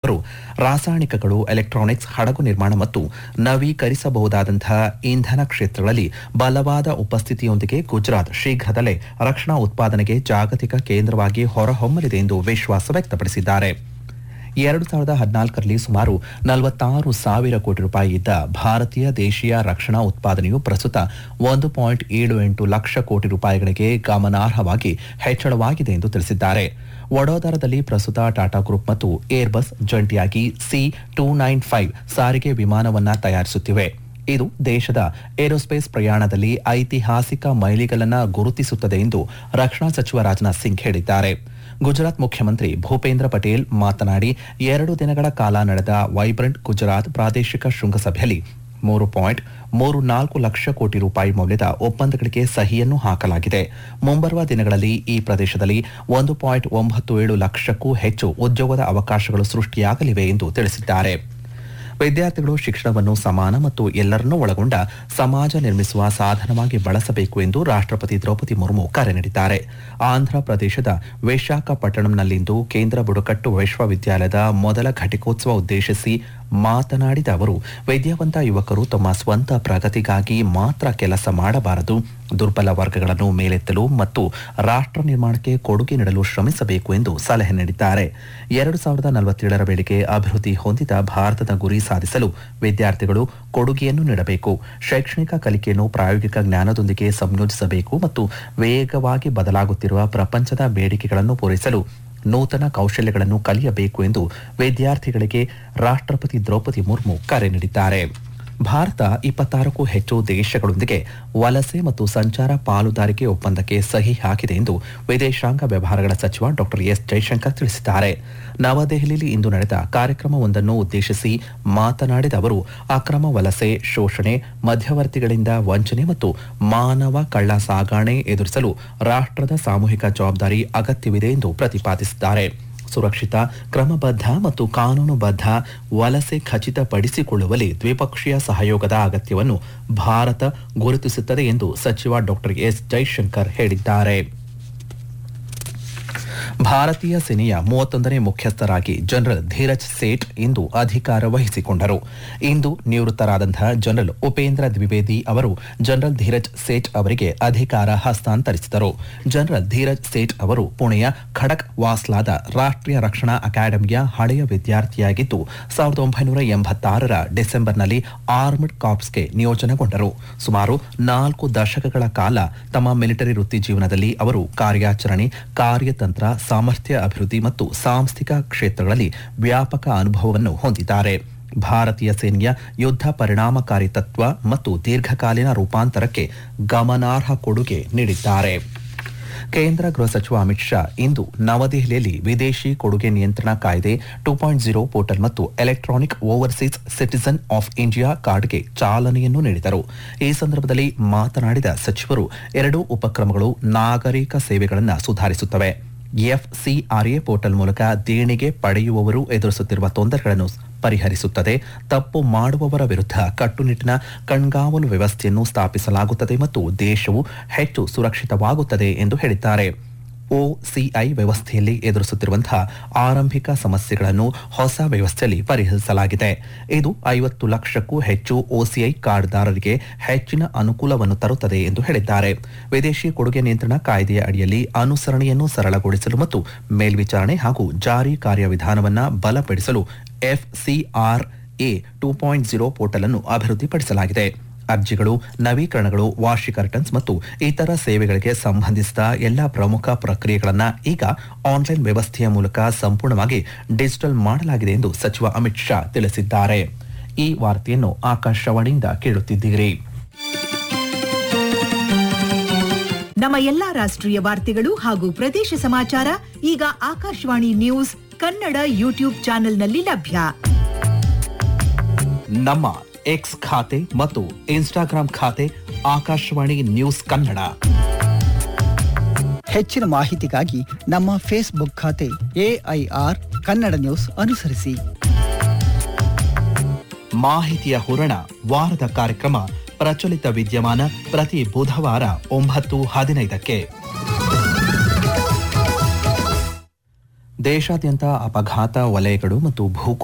ಅವರು ರಾಸಾಯನಿಕಗಳು ಎಲೆಕ್ಟ್ರಾನಿಕ್ಸ್ ಹಡಗು ನಿರ್ಮಾಣ ಮತ್ತು ನವೀಕರಿಸಬಹುದಾದಂತಹ ಇಂಧನ ಕ್ಷೇತ್ರಗಳಲ್ಲಿ ಬಲವಾದ ಉಪಸ್ಥಿತಿಯೊಂದಿಗೆ ಗುಜರಾತ್ ಶೀಘ್ರದಲ್ಲೇ ರಕ್ಷಣಾ ಉತ್ಪಾದನೆಗೆ ಜಾಗತಿಕ ಕೇಂದ್ರವಾಗಿ ಹೊರಹೊಮ್ಮಲಿದೆ ಎಂದು ವಿಶ್ವಾಸ ವ್ಯಕ್ತಪಡಿಸಿದ್ದಾರೆ ಎರಡು ಸಾವಿರದ ಹದಿನಾಲ್ಕರಲ್ಲಿ ಸುಮಾರು ನಲವತ್ತಾರು ಸಾವಿರ ಕೋಟಿ ರೂಪಾಯಿ ಇದ್ದ ಭಾರತೀಯ ದೇಶೀಯ ರಕ್ಷಣಾ ಉತ್ಪಾದನೆಯು ಪ್ರಸ್ತುತ ಒಂದು ಪಾಯಿಂಟ್ ಏಳು ಎಂಟು ಲಕ್ಷ ಕೋಟಿ ರೂಪಾಯಿಗಳಿಗೆ ಗಮನಾರ್ಹವಾಗಿ ಹೆಚ್ಚಳವಾಗಿದೆ ಎಂದು ತಿಳಿಸಿದ್ದಾರೆ ವಡೋದರದಲ್ಲಿ ಪ್ರಸ್ತುತ ಟಾಟಾ ಗ್ರೂಪ್ ಮತ್ತು ಏರ್ಬಸ್ ಜಂಟಿಯಾಗಿ ಸಿ ಟೂ ನೈನ್ ಫೈವ್ ಸಾರಿಗೆ ವಿಮಾನವನ್ನ ತಯಾರಿಸುತ್ತಿವೆ ಇದು ದೇಶದ ಏರೋಸ್ಪೇಸ್ ಪ್ರಯಾಣದಲ್ಲಿ ಐತಿಹಾಸಿಕ ಮೈಲಿಗಲನ್ನ ಗುರುತಿಸುತ್ತದೆ ಎಂದು ರಕ್ಷಣಾ ಸಚಿವ ರಾಜನಾಥ್ ಸಿಂಗ್ ಹೇಳಿದ್ದಾರೆ ಗುಜರಾತ್ ಮುಖ್ಯಮಂತ್ರಿ ಭೂಪೇಂದ್ರ ಪಟೇಲ್ ಮಾತನಾಡಿ ಎರಡು ದಿನಗಳ ಕಾಲ ನಡೆದ ವೈಬ್ರೆಂಟ್ ಗುಜರಾತ್ ಪ್ರಾದೇಶಿಕ ಶೃಂಗಸಭೆಯಲ್ಲಿ ಮೂರು ಪಾಯಿಂಟ್ ಮೂರು ನಾಲ್ಕು ಲಕ್ಷ ಕೋಟಿ ರೂಪಾಯಿ ಮೌಲ್ಯದ ಒಪ್ಪಂದಗಳಿಗೆ ಸಹಿಯನ್ನು ಹಾಕಲಾಗಿದೆ ಮುಂಬರುವ ದಿನಗಳಲ್ಲಿ ಈ ಪ್ರದೇಶದಲ್ಲಿ ಒಂದು ಪಾಯಿಂಟ್ ಒಂಬತ್ತು ಏಳು ಲಕ್ಷಕ್ಕೂ ಹೆಚ್ಚು ಉದ್ಯೋಗದ ಅವಕಾಶಗಳು ಸೃಷ್ಟಿಯಾಗಲಿವೆ ಎಂದು ತಿಳಿಸಿದ್ದಾರೆ ವಿದ್ಯಾರ್ಥಿಗಳು ಶಿಕ್ಷಣವನ್ನು ಸಮಾನ ಮತ್ತು ಎಲ್ಲರನ್ನೂ ಒಳಗೊಂಡ ಸಮಾಜ ನಿರ್ಮಿಸುವ ಸಾಧನವಾಗಿ ಬಳಸಬೇಕು ಎಂದು ರಾಷ್ಟ್ರಪತಿ ದ್ರೌಪದಿ ಮುರ್ಮು ಕರೆ ನೀಡಿದ್ದಾರೆ ಆಂಧ್ರ ಪ್ರದೇಶದ ವಿಶಾಖಪಟ್ಟಣಂನಲ್ಲಿಂದು ಕೇಂದ್ರ ಬುಡಕಟ್ಟು ವಿಶ್ವವಿದ್ಯಾಲಯದ ಮೊದಲ ಘಟಿಕೋತ್ಸವ ಉದ್ದೇಶಿಸಿ ಮಾತನಾಡಿದ ಅವರು ವಿದ್ಯಾವಂತ ಯುವಕರು ತಮ್ಮ ಸ್ವಂತ ಪ್ರಗತಿಗಾಗಿ ಮಾತ್ರ ಕೆಲಸ ಮಾಡಬಾರದು ದುರ್ಬಲ ವರ್ಗಗಳನ್ನು ಮೇಲೆತ್ತಲು ಮತ್ತು ರಾಷ್ಟ್ರ ನಿರ್ಮಾಣಕ್ಕೆ ಕೊಡುಗೆ ನೀಡಲು ಶ್ರಮಿಸಬೇಕು ಎಂದು ಸಲಹೆ ನೀಡಿದ್ದಾರೆ ಎರಡು ಸಾವಿರದ ನಲವತ್ತೇಳರ ವೇಳೆಗೆ ಅಭಿವೃದ್ಧಿ ಹೊಂದಿದ ಭಾರತದ ಗುರಿ ಸಾಧಿಸಲು ವಿದ್ಯಾರ್ಥಿಗಳು ಕೊಡುಗೆಯನ್ನು ನೀಡಬೇಕು ಶೈಕ್ಷಣಿಕ ಕಲಿಕೆಯನ್ನು ಪ್ರಾಯೋಗಿಕ ಜ್ಞಾನದೊಂದಿಗೆ ಸಂಯೋಜಿಸಬೇಕು ಮತ್ತು ವೇಗವಾಗಿ ಬದಲಾಗುತ್ತಿರುವ ಪ್ರಪಂಚದ ಬೇಡಿಕೆಗಳನ್ನು ಪೂರೈಸಲು ನೂತನ ಕೌಶಲ್ಯಗಳನ್ನು ಕಲಿಯಬೇಕು ಎಂದು ವಿದ್ಯಾರ್ಥಿಗಳಿಗೆ ರಾಷ್ಟ್ರಪತಿ ದ್ರೌಪದಿ ಮುರ್ಮು ಕರೆ ನೀಡಿದ್ದಾರೆ ಭಾರತ ಇಪ್ಪತ್ತಾರಕ್ಕೂ ಹೆಚ್ಚು ದೇಶಗಳೊಂದಿಗೆ ವಲಸೆ ಮತ್ತು ಸಂಚಾರ ಪಾಲುದಾರಿಕೆ ಒಪ್ಪಂದಕ್ಕೆ ಸಹಿ ಹಾಕಿದೆ ಎಂದು ವಿದೇಶಾಂಗ ವ್ಯವಹಾರಗಳ ಸಚಿವ ಡಾ ಎಸ್ ಜೈಶಂಕರ್ ತಿಳಿಸಿದ್ದಾರೆ ನವದೆಹಲಿಯಲ್ಲಿ ಇಂದು ನಡೆದ ಕಾರ್ಯಕ್ರಮವೊಂದನ್ನು ಉದ್ದೇಶಿಸಿ ಮಾತನಾಡಿದ ಅವರು ಅಕ್ರಮ ವಲಸೆ ಶೋಷಣೆ ಮಧ್ಯವರ್ತಿಗಳಿಂದ ವಂಚನೆ ಮತ್ತು ಮಾನವ ಕಳ್ಳ ಸಾಗಾಣೆ ಎದುರಿಸಲು ರಾಷ್ಟ್ರದ ಸಾಮೂಹಿಕ ಜವಾಬ್ದಾರಿ ಅಗತ್ಯವಿದೆ ಎಂದು ಪ್ರತಿಪಾದಿಸಿದ್ದಾರೆ ಸುರಕ್ಷಿತ ಕ್ರಮಬದ್ಧ ಮತ್ತು ಕಾನೂನುಬದ್ಧ ವಲಸೆ ಖಚಿತಪಡಿಸಿಕೊಳ್ಳುವಲ್ಲಿ ದ್ವಿಪಕ್ಷೀಯ ಸಹಯೋಗದ ಅಗತ್ಯವನ್ನು ಭಾರತ ಗುರುತಿಸುತ್ತದೆ ಎಂದು ಸಚಿವ ಡಾ ಎಸ್ ಜೈಶಂಕರ್ ಹೇಳಿದ್ದಾರೆ ಭಾರತೀಯ ಸೇನೆಯ ಮೂವತ್ತೊಂದನೇ ಮುಖ್ಯಸ್ಥರಾಗಿ ಜನರಲ್ ಧೀರಜ್ ಸೇಠ್ ಇಂದು ಅಧಿಕಾರ ವಹಿಸಿಕೊಂಡರು ಇಂದು ನಿವೃತ್ತರಾದಂತಹ ಜನರಲ್ ಉಪೇಂದ್ರ ದ್ವಿವೇದಿ ಅವರು ಜನರಲ್ ಧೀರಜ್ ಸೇಠ್ ಅವರಿಗೆ ಅಧಿಕಾರ ಹಸ್ತಾಂತರಿಸಿದರು ಜನರಲ್ ಧೀರಜ್ ಸೇಠ್ ಅವರು ಪುಣೆಯ ಖಡಕ್ ವಾಸ್ಲಾದ ರಾಷ್ಟ್ರೀಯ ರಕ್ಷಣಾ ಅಕಾಡೆಮಿಯ ಹಳೆಯ ವಿದ್ಯಾರ್ಥಿಯಾಗಿದ್ದು ಸಾವಿರದ ಒಂಬೈನೂರ ಎಂಬತ್ತಾರರ ಡಿಸೆಂಬರ್ನಲ್ಲಿ ಆರ್ಮ್ಡ್ ಕಾರ್ಪ್ಸ್ಗೆ ನಿಯೋಜನೆಗೊಂಡರು ಸುಮಾರು ನಾಲ್ಕು ದಶಕಗಳ ಕಾಲ ತಮ್ಮ ಮಿಲಿಟರಿ ವೃತ್ತಿ ಜೀವನದಲ್ಲಿ ಅವರು ಕಾರ್ಯಾಚರಣೆ ಕಾರ್ಯತಂತ್ರ ಸಾಮರ್ಥ್ಯ ಅಭಿವೃದ್ಧಿ ಮತ್ತು ಸಾಂಸ್ಥಿಕ ಕ್ಷೇತ್ರಗಳಲ್ಲಿ ವ್ಯಾಪಕ ಅನುಭವವನ್ನು ಹೊಂದಿದ್ದಾರೆ ಭಾರತೀಯ ಸೇನೆಯ ಯುದ್ಧ ಪರಿಣಾಮಕಾರಿ ತತ್ವ ಮತ್ತು ದೀರ್ಘಕಾಲೀನ ರೂಪಾಂತರಕ್ಕೆ ಗಮನಾರ್ಹ ಕೊಡುಗೆ ನೀಡಿದ್ದಾರೆ ಕೇಂದ್ರ ಗೃಹ ಸಚಿವ ಅಮಿತ್ ಶಾ ಇಂದು ನವದೆಹಲಿಯಲ್ಲಿ ವಿದೇಶಿ ಕೊಡುಗೆ ನಿಯಂತ್ರಣ ಕಾಯ್ದೆ ಟೂ ಪಾಯಿಂಟ್ ಜೀರೋ ಪೋರ್ಟಲ್ ಮತ್ತು electronic overseas citizen of India ಕಾರ್ಡ್ಗೆ ಚಾಲನೆಯನ್ನು ನೀಡಿದರು ಈ ಸಂದರ್ಭದಲ್ಲಿ ಮಾತನಾಡಿದ ಸಚಿವರು ಎರಡೂ ಉಪಕ್ರಮಗಳು ನಾಗರಿಕ ಸೇವೆಗಳನ್ನು ಸುಧಾರಿಸುತ್ತವೆ ಎಫ್ಸಿಆರ್ಎ ಪೋರ್ಟಲ್ ಮೂಲಕ ದೇಣಿಗೆ ಪಡೆಯುವವರು ಎದುರಿಸುತ್ತಿರುವ ತೊಂದರೆಗಳನ್ನು ಪರಿಹರಿಸುತ್ತದೆ ತಪ್ಪು ಮಾಡುವವರ ವಿರುದ್ಧ ಕಟ್ಟುನಿಟ್ಟಿನ ಕಣ್ಗಾವಲು ವ್ಯವಸ್ಥೆಯನ್ನು ಸ್ಥಾಪಿಸಲಾಗುತ್ತದೆ ಮತ್ತು ದೇಶವು ಹೆಚ್ಚು ಸುರಕ್ಷಿತವಾಗುತ್ತದೆ ಎಂದು ಹೇಳಿದ್ದಾರೆ ಒಸಿಐ ವ್ಯವಸ್ಥೆಯಲ್ಲಿ ಎದುರಿಸುತ್ತಿರುವಂತಹ ಆರಂಭಿಕ ಸಮಸ್ಯೆಗಳನ್ನು ಹೊಸ ವ್ಯವಸ್ಥೆಯಲ್ಲಿ ಪರಿಹರಿಸಲಾಗಿದೆ ಇದು ಐವತ್ತು ಲಕ್ಷಕ್ಕೂ ಹೆಚ್ಚು ಒಸಿಐ ಕಾರ್ಡ್ದಾರರಿಗೆ ಹೆಚ್ಚಿನ ಅನುಕೂಲವನ್ನು ತರುತ್ತದೆ ಎಂದು ಹೇಳಿದ್ದಾರೆ ವಿದೇಶಿ ಕೊಡುಗೆ ನಿಯಂತ್ರಣ ಕಾಯ್ದೆಯ ಅಡಿಯಲ್ಲಿ ಅನುಸರಣೆಯನ್ನು ಸರಳಗೊಳಿಸಲು ಮತ್ತು ಮೇಲ್ವಿಚಾರಣೆ ಹಾಗೂ ಜಾರಿ ಕಾರ್ಯವಿಧಾನವನ್ನು ಬಲಪಡಿಸಲು FCRA two point zero portal ಅನ್ನು ಅಭಿವೃದ್ಧಿಪಡಿಸಲಾಗಿದೆ ಅರ್ಜಿಗಳು ನವೀಕರಣಗಳು ವಾರ್ಷಿಕ ರಿಟರ್ನ್ಸ್ ಮತ್ತು ಇತರ ಸೇವೆಗಳಿಗೆ ಸಂಬಂಧಿಸಿದ ಎಲ್ಲ ಪ್ರಮುಖ ಪ್ರಕ್ರಿಯೆಗಳನ್ನು ಈಗ ಆನ್ಲೈನ್ ವ್ಯವಸ್ಥೆಯ ಮೂಲಕ ಸಂಪೂರ್ಣವಾಗಿ ಡಿಜಿಟಲ್ ಮಾಡಲಾಗಿದೆ ಎಂದು ಸಚಿವ ಅಮಿತ್ ಶಾ ತಿಳಿಸಿದ್ದಾರೆ ಈ ವಾರ್ತೆಯನ್ನು ಆಕಾಶವಾಣಿಯಿಂದ ಕೇಳುತ್ತಿದ್ದೀರಿ ನಮ್ಮ ಎಲ್ಲಾ ರಾಷ್ಟ್ರೀಯ ವಾರ್ತೆಗಳು ಹಾಗೂ ಪ್ರದೇಶ ಸಮಾಚಾರ ಈಗ ಆಕಾಶವಾಣಿ ನ್ಯೂಸ್ ಕನ್ನಡ ಯೂಟ್ಯೂಬ್ ಚಾನೆಲ್ನಲ್ಲಿ ಲಭ್ಯ ನಮ್ಮ ಎಕ್ಸ್ ಖಾತೆ ಮತ್ತು ಇನ್ಸ್ಟಾಗ್ರಾಂ ಖಾತೆ ಆಕಾಶವಾಣಿ ನ್ಯೂಸ್ ಕನ್ನಡ ಹೆಚ್ಚಿನ ಮಾಹಿತಿಗಾಗಿ ನಮ್ಮ ಫೇಸ್ಬುಕ್ ಖಾತೆ ಎಐಆರ್ ಕನ್ನಡ ನ್ಯೂಸ್ ಅನುಸರಿಸಿ ಮಾಹಿತಿಯ ಹೂರಣ ವಾರದ ಕಾರ್ಯಕ್ರಮ ಪ್ರಚಲಿತ ವಿದ್ಯಮಾನ ಪ್ರತಿ ಬುಧವಾರ ಒಂಬತ್ತು ಹದಿನೈದಕ್ಕೆ ದೇಶಾದ್ಯಂತ ಅಪಘಾತ ವಲಯಗಳು ಮತ್ತು ಭೂ